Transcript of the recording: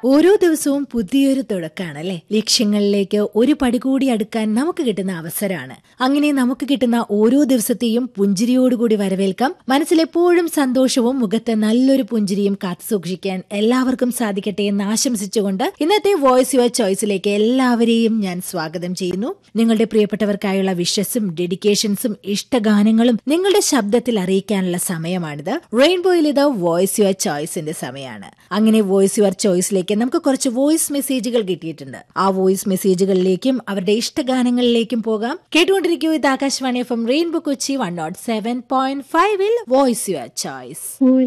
ഓരോ ദിവസവും പുതിയൊരു തുടക്കമാണല്ലേ ലക്ഷ്യങ്ങളിലേക്ക് ഒരു പടി കൂടി അടുക്കാൻ നമുക്ക് കിട്ടുന്ന അവസരമാണ് അങ്ങനെ നമുക്ക് കിട്ടുന്ന ഓരോ ദിവസത്തെയും പുഞ്ചിരിയോടുകൂടി വരവേൽക്കാം മനസ്സിലെപ്പോഴും സന്തോഷവും മുഖത്ത് നല്ലൊരു പുഞ്ചിരിയും കാത്തു സൂക്ഷിക്കാൻ എല്ലാവർക്കും സാധിക്കട്ടെ എന്ന് ആശംസിച്ചുകൊണ്ട് ഇന്നത്തെ വോയിസ് യുവർ ചോയ്സിലേക്ക് എല്ലാവരെയും ഞാൻ സ്വാഗതം ചെയ്യുന്നു നിങ്ങളുടെ പ്രിയപ്പെട്ടവർക്കായുള്ള വിഷസും ഡെഡിക്കേഷൻസും ഇഷ്ടഗാനങ്ങളും നിങ്ങളുടെ ശബ്ദത്തിൽ അറിയിക്കാനുള്ള സമയമാണിത് റെയിൻബോയിൽ ഇത് വോയിസ് യുവർ ചോയ്സിന്റെ സമയമാണ് അങ്ങനെ വോയിസ് യുവർ ചോയ്സിലേക്ക് നമുക്ക് കുറച്ച് വോയിസ് മെസ്സേജുകൾ കിട്ടിയിട്ടുണ്ട് ആ വോയിസ് മെസ്സേജുകളിലേക്കും അവരുടെ ഇഷ്ടഗാനങ്ങളിലേക്കും പോകാം കേട്ടുകൊണ്ടിരിക്കൂ ഇത് ആകാശവാണി F M rainbow Kochi one nought seven point ഫൈവിൽ വോയിസ് യുവർ ചോയ്സ്